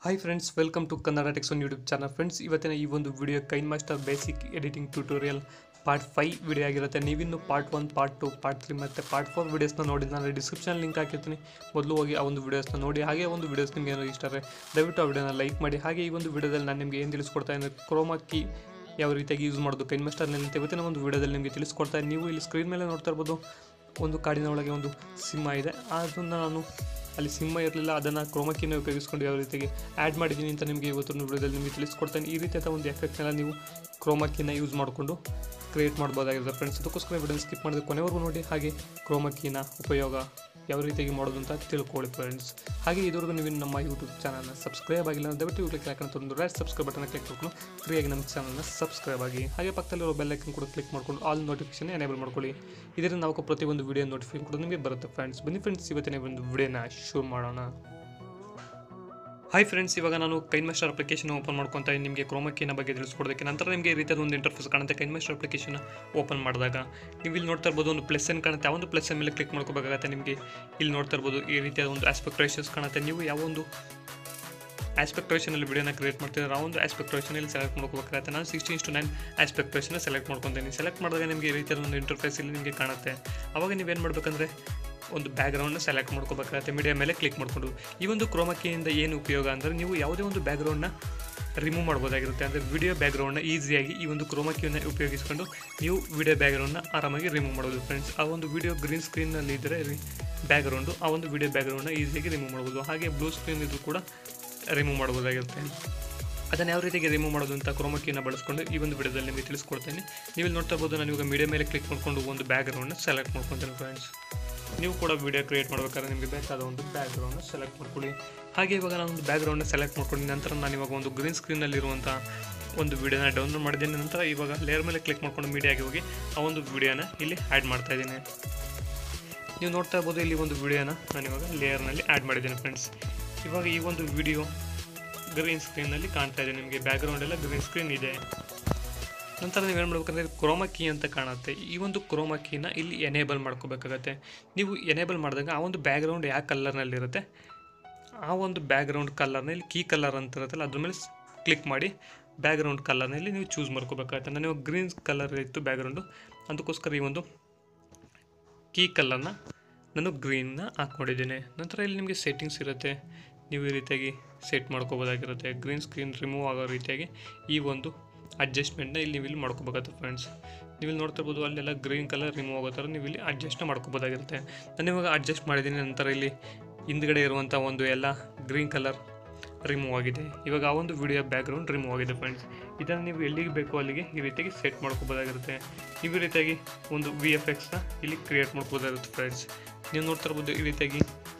Hi friends welcome to Kannada techs one YouTube channel friends ಇವತ್ತಿನ ಈ ಒಂದು video KineMaster basic editing tutorial part five video ಆಗಿರುತ್ತೆ ನೀವಿನ್ನು part one part two part three ಮತ್ತು part four ವೀಡಿಯೋಸ್ನ ನೋಡಿ ನಾನು ಡಿಸ್ಕ್ರಿಪ್ಷನ್ ಲಿಂಕ್ ಹಾಕಿರ್ತೀನಿ ಮೊದಲು ಹೋಗಿ ಆ ಒಂದು ವೀಡಿಯೋಸ್ನ ನೋಡಿ ಹಾಗೆ ಒಂದು ವೀಡಿಯೋಸ್ ನಿಮಗೆ ಏನಾದ್ರು ಇಷ್ಟ ಆದರೆ ದಯವಿಟ್ಟು ಆ ವಿಡಿಯೋನ ಲೈಕ್ ಮಾಡಿ ಹಾಗೆ ಈ ಒಂದು ವಿಡಿಯೋದಲ್ಲಿ ನಾನು ನಿಮಗೆ ಏನು ತಿಳಿಸ್ಕೊಡ್ತಾ ಇದ್ದೀನಿ ಕ್ರೋಮಾ ಕೀ ಯಾವ ರೀತಿಯಾಗಿ ಯೂಸ್ ಮಾಡೋದು ಕೈನ್ ಮಾಸ್ಟರ್ನಲ್ಲಿ ಅಂತ ಇವತ್ತಿನ ಒಂದು ವಿಡಿಯೋದಲ್ಲಿ ನಿಮಗೆ ತಿಳಿಸ್ಕೊಡ್ತಾ ಇದ್ದೀನಿ. ನೀವು ಇಲ್ಲಿ ಸ್ಕ್ರೀನ್ ಮೇಲೆ ನೋಡ್ತಾ ಇರ್ಬೋದು ಒಂದು ಕಾಡಿನ ಒಳಗೆ ಒಂದು ಸಿಂಹ ಇದೆ ಅದನ್ನು ನಾನು ಅಲ್ಲಿ ಸಿಂಹ ಇರಲಿಲ್ಲ ಅದನ್ನು ಕ್ರೋಮಕ್ಕಿನ ಉಪಯೋಗಿಸ್ಕೊಂಡು ಯಾವ ರೀತಿಯಾಗಿ ಆ್ಯಡ್ ಮಾಡಿದ್ದೀನಿ ಅಂತ ನಿಮಗೆ ಇವತ್ತೊಂದು ವಿಡಿಯೋದಲ್ಲಿ ನಿಮಗೆ ತಿಳಿಸ್ಕೊಡ್ತೇನೆ ಈ ರೀತಿಯಾದ ಒಂದು ಎಫೆಕ್ಟ್ನೆಲ್ಲ ನೀವು ಕ್ರೋಮಕ್ಕಿನ ಯೂಸ್ ಮಾಡಿಕೊಂಡು ಕ್ರಿಯೇಟ್ ಮಾಡ್ಬೋದಾಗಿದೆ ಫ್ರೆಂಡ್ಸ್ ಅದಕ್ಕೋಸ್ಕರ ವಿಡಿಯೋ ಸ್ಕಿಪ್ ಮಾಡಿದ್ರೆ ಕೊನೆವರೆಗೂ ನೋಡಿ ಹಾಗೆ ಕ್ರೋಮಕ್ಕಿನ ಉಪಯೋಗ ಯಾವ ರೀತಿಯಾಗಿ ಮಾಡೋದು ಅಂತ ತಿಳ್ಕೊಳ್ಳಿ ಫ್ರೆಂಡ್ಸ್ ಹಾಗೆ ಇದುವರೆಗೂ ನೀವು ನಮ್ಮ ಯೂಟ್ಯೂಬ್ ಚಾನಲ್ನ ಸಬ್ಸ್ಕ್ರೈಬ್ ಆಗಿಲ್ಲ ಅಂದ್ರೆ ದಯವಿಟ್ಟು ಕ್ಲಿಕ್ ಹಾಕೊಂಡು ಒಂದು ರೈಟ್ ಸಬ್ಸ್ಕ್ರೈಬ್ ಬಟನ್ ಕ್ಲಿಕ್ ಮಾಡ್ಕೊಂಡು ಫ್ರೀಯಾಗಿ ನಮ್ಮ ಚಾನಲ್ನ ಸಬ್ಸ್ಕ್ರೈಬ್ ಆಗಿ ಹಾಗೆ ಪಕ್ಕದಲ್ಲಿರೋ ಬೆಲ್ ಐಕನ್ ಕೂಡ ಕ್ಲಿಕ್ ಮಾಡ್ಕೊಂಡು ಆಲ್ ನೋಟಿಫಿಕೇಶನ್ ಎನೇಬಲ್ ಮಾಡ್ಕೊಳ್ಳಿ ಇದರಿಂದ ನಾವು ಪ್ರತಿಯೊಂದು ವಿಡಿಯೋ ನೋಟಿಫಿಕೇಶನ್ ಕೂಡ ನಿಮಗೆ ಬರುತ್ತೆ ಫ್ರೆಂಡ್ಸ್ ಬನ್ನಿ ಫ್ರೆಂಡ್ಸ್ ಇವತ್ತಿನ ಒಂದು ವಿಡಿಯೋನ ಶುರು ಮಾಡೋಣ ಹಾಯ್ ಫ್ರೆಂಡ್ಸ್ ಇವಾಗ ನಾನು ಕೈನ್ ಮಾಸ್ಟರ್ ಅಪ್ಲಿಕೇಶನ್ ಓಪನ್ ಮಾಡ್ಕೊತಾ ಇದ್ದೀನಿ ನಿಮಗೆ ಕ್ರೋಮಕ್ಕಿನ ಬಗ್ಗೆ ತಿಳಿಸ್ಕೊಡೋದಕ್ಕೆ ನಂತರ ನಿಮಗೆ ಈ ರೀತಿಯಾದ ಒಂದು ಇಂಟರ್ಫೇಸ್ ಕಾಣುತ್ತೆ ಕೈನ್ ಮಾಸ್ಟರ್ ಅಪ್ಲಿಕೇಶನ್ ಓಪನ್ ಮಾಡಿದಾಗ ನೀವು ಇಲ್ಲಿ ನೋಡ್ತಾ ಇರ್ಬೋದು ಒಂದು ಪ್ಲಸ್ ಏನು ಕಾಣುತ್ತೆ ಆ ಒಂದು ಪ್ಲಸ್ ಮೇಲೆ ಕ್ಲಿಕ್ ಮಾಡ್ಕೋಬೇಕಾಗತ್ತೆ ನಿಮಗೆ ಇಲ್ಲಿ ನೋಡ್ತಾ ಇರ್ಬೋದು ಈ ರೀತಿಯಾದ ಒಂದು ಆಸ್ಪೆಕ್ಟ್ ರೇಷಸ್ ಕಾಣುತ್ತೆ ನೀವು ಯಾವ ಒಂದು ಆಸ್ಪೆಕ್ಟ್ ರೇಷನಲ್ಲಿ ವಿಡಿಯೋನ ಕ್ರಿಯೇಟ್ ಮಾಡ್ತಿದ್ರೆ ಆ ಒಂದು ಆಸ್ಪೆಕ್ಟ್ ರೇಷನಲ್ಲಿ ಸೆಲೆಕ್ಟ್ ಮಾಡ್ಕೋಬೇಕಾಗುತ್ತೆ ನಾನು ಸಿಕ್ಸ್ಟೀನ್ ಟು ನೈನ್ ಆಸ್ಪೆಕ್ಟ್ ರೇಷನ್ನ ಸೆಲೆಕ್ಟ್ ಮಾಡ್ಕೊತೀನಿ ಸೆಲೆಕ್ಟ್ ಮಾಡಿದಾಗ ನಿಮಗೆ ಈ ರೀತಿಯಾದ ಒಂದು ಇಂಟರ್ಫೇಸ್ ಇಲ್ಲಿ ನಿಮಗೆ ಕಾಣುತ್ತೆ ಅವಾಗ ನೀವೇನು ಮಾಡಬೇಕಂದ್ರೆ ಒಂದು ಬ್ಯಾಕ್ಗ್ರೌಂಡ್ನ ಸೆಲೆಕ್ಟ್ ಮಾಡ್ಕೋಬೇಕಾಗುತ್ತೆ ಮೀಡಿಯಾ ಮೇಲೆ ಕ್ಲಿಕ್ ಮಾಡಿಕೊಂಡು ಈ ಒಂದು ಕ್ರೋಮಕ್ಕಿಯಿಂದ ಏನು ಉಪಯೋಗ ಅಂದರೆ ನೀವು ಯಾವುದೇ ಒಂದು ಬ್ಯಾಕ್ಗ್ರೌಂಡ್ನ ರಿಮೂವ್ ಮಾಡ್ಬೋದಾಗಿರುತ್ತೆ ಅಂದರೆ ವಿಡಿಯೋ ಬ್ಯಾಕ್ಗ್ರೌಂಡ್ನ ಈಸಿಯಾಗಿ ಈ ಒಂದು ಕ್ರೋಮಕ್ಕಿಯನ್ನು ಉಪಯೋಗಿಸ್ಕೊಂಡು ನೀವು ವಿಡಿಯೋ ಬ್ಯಾಕ್ಗ್ರೌಂಡ್ನ ಆರಾಮಾಗಿ ರಿಮೂವ್ ಮಾಡೋದು ಫ್ರೆಂಡ್ಸ್ ಆ ಒಂದು ವಿಡಿಯೋ ಗ್ರೀನ್ ಸ್ಕ್ರೀನ್ನಲ್ಲಿ ಇದ್ದರೆ ಬ್ಯಾಕ್ಗ್ರೌಂಡು ಆ ಒಂದು ವಿಡಿಯೋ ಬ್ಯಾಕ್ಗ್ರೌಂಡ್ನ ಈಸಿಯಾಗಿ ರಿಮೂವ್ ಮಾಡ್ಬೋದು ಹಾಗೆ ಬ್ಲೂ ಸ್ಕ್ರೀನ್ ಇದ್ರೂ ಕೂಡ ರಿಮೂವ್ ಮಾಡ್ಬೋದಾಗಿರುತ್ತೆ ಅದನ್ನು ಯಾವ ರೀತಿಯಾಗಿ ರಿಮೂವ್ ಮಾಡೋದು ಅಂತ ಕ್ರೋಮಕ್ಕಿಯನ್ನು ಬಳಸ್ಕೊಂಡು ಈ ಒಂದು ವಿಡಿಯೋದಲ್ಲಿ ನಿಮಗೆ ತಿಳಿಸ್ಕೊಡ್ತೇನೆ ನೀವು ಇಲ್ಲಿ ನೋಡ್ತಾ ಇರ್ಬೋದು ನಾನು ಇವಾಗ ಮೀಡಿಯಾ ಮೇಲೆ ಕ್ಲಿಕ್ ಮಾಡ್ಕೊಂಡು ಒಂದು ಬ್ಯಾಕ್ಗ್ರೌಂಡ್ನ ಸೆಲೆಕ್ಟ್ ಮಾಡ್ಕೊತೇನೆ ಫ್ರೆಂಡ್ಸ್ ನೀವು ಕೂಡ ವಿಡಿಯೋ ಕ್ರಿಯೇಟ್ ಮಾಡ್ಬೇಕಾದ್ರೆ ನಿಮಗೆ ಬೇಕಾದ ಒಂದು ಬ್ಯಾಕ್ಗ್ರೌಂಡ್ನ ಸೆಲೆಕ್ಟ್ ಮಾಡ್ಕೊಳ್ಳಿ ಹಾಗೆ ಇವಾಗ ನಾನು ಒಂದು ಬ್ಯಾಕ್ಗ್ರೌಂಡ್ನ ಸೆಲೆಕ್ಟ್ ಮಾಡ್ಕೊಂಡು ನಂತರ ನಾನು ಇವಾಗ ಒಂದು ಗ್ರೀನ್ ಸ್ಕ್ರೀನಲ್ಲಿರುವಂಥ ಒಂದು ವಿಡಿಯೋನ ಡೌನ್ಲೋಡ್ ಮಾಡಿದ್ದೀನಿ ನಂತರ ಇವಾಗ ಲೇಯರ್ ಮೇಲೆ ಕ್ಲಿಕ್ ಮಾಡ್ಕೊಂಡು ಮೀಡಿಯಾಗೆ ಹೋಗಿ ಆ ಒಂದು ವಿಡಿಯೋನ ಇಲ್ಲಿ ಆ್ಯಡ್ ಮಾಡ್ತಾ ಇದ್ದೀನಿ ನೀವು ನೋಡ್ತಾ ಇರ್ಬೋದು ಇಲ್ಲಿ ಒಂದು ವಿಡಿಯೋನ ನಾನು ಇವಾಗ ಲೇಯರ್ನಲ್ಲಿ ಆ್ಯಡ್ ಮಾಡಿದ್ದೀನಿ ಫ್ರೆಂಡ್ಸ್ ಇವಾಗ ಈ ಒಂದು ವಿಡಿಯೋ ಗ್ರೀನ್ ಸ್ಕ್ರೀನಲ್ಲಿ ಕಾಣ್ತಾ ಇದೆ ನಿಮಗೆ ಬ್ಯಾಕ್ಗ್ರೌಂಡ್ ಎಲ್ಲ ಗ್ರೀನ್ ಸ್ಕ್ರೀನ್ ಇದೆ ನಂತರ ನೀವೇನು ಮಾಡ್ಬೇಕಂದ್ರೆ ಕ್ರೋಮಾ ಕೀ ಅಂತ ಕಾಣುತ್ತೆ ಈ ಒಂದು ಕ್ರೋಮಾ ಕೀನ ಇಲ್ಲಿ ಎನೇಬಲ್ ಮಾಡ್ಕೋಬೇಕಾಗತ್ತೆ ನೀವು ಎನೇಬಲ್ ಮಾಡಿದಾಗ ಆ ಒಂದು ಬ್ಯಾಕ್ಗ್ರೌಂಡ್ ಯಾವ ಕಲರ್ನಲ್ಲಿರುತ್ತೆ ಆ ಒಂದು ಬ್ಯಾಕ್ಗ್ರೌಂಡ್ ಕಲರ್ನಲ್ಲಿ ಕೀ ಕಲರ್ ಅಂತ ಇರುತ್ತಲ್ಲ ಅದ್ರ ಮೇಲೆ ಕ್ಲಿಕ್ ಮಾಡಿ ಬ್ಯಾಕ್ಗ್ರೌಂಡ್ ಕಲರ್ನಲ್ಲಿ ನೀವು ಚೂಸ್ ಮಾಡ್ಕೋಬೇಕಾಗತ್ತೆ ನಾನು ಇವಾಗ ಗ್ರೀನ್ ಕಲರ್ ಇತ್ತು ಬ್ಯಾಕ್ಗ್ರೌಂಡು ಅದಕ್ಕೋಸ್ಕರ ಈ ಒಂದು ಕೀ ಕಲರ್ನ ನಾನು ಗ್ರೀನ್ನ ಹಾಕ್ಕೊಂಡಿದ್ದೀನಿ ನಂತರ ಇಲ್ಲಿ ನಿಮಗೆ ಸೆಟ್ಟಿಂಗ್ಸ್ ಇರುತ್ತೆ ನೀವು ಈ ರೀತಿಯಾಗಿ ಸೆಟ್ ಮಾಡ್ಕೋಬೋದಾಗಿರುತ್ತೆ ಗ್ರೀನ್ ಸ್ಕ್ರೀನ್ ರಿಮೂವ್ ಆಗೋ ರೀತಿಯಾಗಿ ಈ ಒಂದು ಅಡ್ಜಸ್ಟ್ಮೆಂಟ್ನ ಇಲ್ಲಿ ನೀವು ಇಲ್ಲಿ ಮಾಡ್ಕೋಬೇಕಾಗುತ್ತೆ ಫ್ರೆಂಡ್ಸ್ ನೀವು ಇಲ್ಲಿ ನೋಡ್ತಾ ಇರ್ಬೋದು ಅಲ್ಲೆಲ್ಲ ಗ್ರೀನ್ ಕಲರ್ ರಿಮೂವ್ ಆಗೋ ಥರ ನೀವು ಇಲ್ಲಿ ಅಡ್ಜಸ್ಟ್ನ ಮಾಡ್ಕೋಬೋದಾಗಿರುತ್ತೆ ನಾನು ಇವಾಗ ಅಡ್ಜಸ್ಟ್ ಮಾಡಿದ್ದೀನಿ ನಂತರ ಇಲ್ಲಿ ಹಿಂದ್ಗಡೆ ಇರುವಂಥ ಒಂದು ಎಲ್ಲ ಗ್ರೀನ್ ಕಲರ್ ರಿಮೂವ್ ಆಗಿದೆ ಇವಾಗ ಆ ಒಂದು ವಿಡಿಯೋ ಬ್ಯಾಕ್ಗ್ರೌಂಡ್ ರಿಮೂವ್ ಆಗಿದೆ ಫ್ರೆಂಡ್ಸ್ ಇದನ್ನು ನೀವು ಎಲ್ಲಿಗೆ ಬೇಕೋ ಅಲ್ಲಿಗೆ ಈ ರೀತಿಯಾಗಿ ಸೆಟ್ ಮಾಡ್ಕೋಬೋದಾಗಿರುತ್ತೆ ನೀವು ಈ ರೀತಿಯಾಗಿ ಒಂದು ವಿ ಎಫ್ ಎಕ್ಸ್ನ ಇಲ್ಲಿ ಕ್ರಿಯೇಟ್ ಮಾಡ್ಕೋಬೋದಾಗಿರುತ್ತೆ ಫ್ರೆಂಡ್ಸ್ ನೀವು ನೋಡ್ತಾ ಇರ್ಬೋದು ಈ ರೀತಿಯಾಗಿ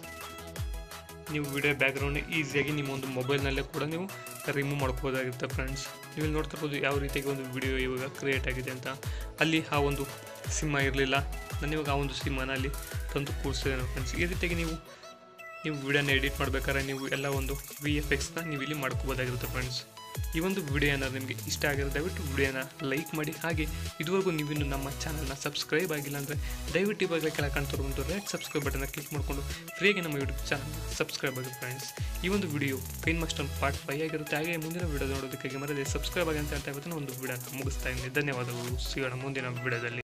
ನೀವು ವಿಡಿಯೋ ಬ್ಯಾಕ್ಗ್ರೌಂಡ್ ಈಸಿಯಾಗಿ ನಿಮ್ಮ ಒಂದು ಮೊಬೈಲ್ನಲ್ಲೇ ಕೂಡ ನೀವು ರಿಮೂವ್ ಮಾಡ್ಕೋಬೋದಾಗಿರುತ್ತೆ ಫ್ರೆಂಡ್ಸ್ ನೀವು ಇಲ್ಲಿ ನೋಡ್ತಾ ಇರ್ಬೋದು ಯಾವ ರೀತಿಯಾಗಿ ಒಂದು ವಿಡಿಯೋ ಇವಾಗ ಕ್ರಿಯೇಟ್ ಆಗಿದೆ ಅಂತ ಅಲ್ಲಿ ಆ ಒಂದು ಸಿಂಹ ಇರಲಿಲ್ಲ ನಾನು ಇವಾಗ ಆ ಒಂದು ಸಿಂಹನ ಅಲ್ಲಿ ತಂದು ಕೂರಿಸಿದ್ದೇನೆ ಫ್ರೆಂಡ್ಸ್ ಈ ರೀತಿಯಾಗಿ ನೀವು ನೀವು ವಿಡಿಯೋನ ಎಡಿಟ್ ಮಾಡ್ಬೇಕಾದ್ರೆ ನೀವು ಎಲ್ಲ ಒಂದು ವಿ ಎಫ್ ಎಕ್ಸ್ನ ನೀವು ಇಲ್ಲಿ ಮಾಡ್ಕೋಬೋದಾಗಿರುತ್ತೆ ಫ್ರೆಂಡ್ಸ್ ಈ ಒಂದು ವಿಡಿಯೋ ಏನಾದ್ರು ನಿಮಗೆ ಇಷ್ಟ ಆಗಿರೋ ದಯವಿಟ್ಟು ವಿಡಿಯೋನ ಲೈಕ್ ಮಾಡಿ ಹಾಗೆ ಇದುವರೆಗೂ ನೀವಿನ್ನು ನಮ್ಮ ಚಾನಲ್ನ ಸಬ್ಸ್ಕ್ರೈಬ್ ಆಗಿಲ್ಲ ಅಂದರೆ ದಯವಿಟ್ಟು ಇವಾಗ ಕೆಳಗೆ ಕಾಣ್ತಿರೋ ಒಂದು ರೆಡ್ ಸಬ್ಸ್ಕ್ರೈಬ್ ಬಟನ್ನ ಕ್ಲಿಕ್ ಮಾಡಿಕೊಂಡು ಫ್ರೀಯಾಗಿ ನಮ್ಮ ಯೂಟ್ಯೂಬ್ ಚಾನಲ್ನ ಸಬ್ಸ್ಕ್ರೈಬ್ ಆಗಿ ಫ್ರೆಂಡ್ಸ್ ಈ ಒಂದು video KineMaster part five ಆಗಿರುತ್ತೆ ಹಾಗೆ ಮುಂದಿನ ವಿಡಿಯೋ ನೋಡೋದಕ್ಕಾಗಿ ಮರದೇ ಸಬ್ಸ್ಕ್ರೈಬ್ ಆಗಿ ಅಂತ ಹೇಳ್ತಾ ಇವತ್ತಿನ ಒಂದು ವಿಡಿಯೋನ ಮುಗಿಸ್ತಾ ಇದ್ದೀನಿ ಧನ್ಯವಾದಗಳು ಸಿಗೋಣ ಮುಂದಿನ ವಿಡಿಯೋದಲ್ಲಿ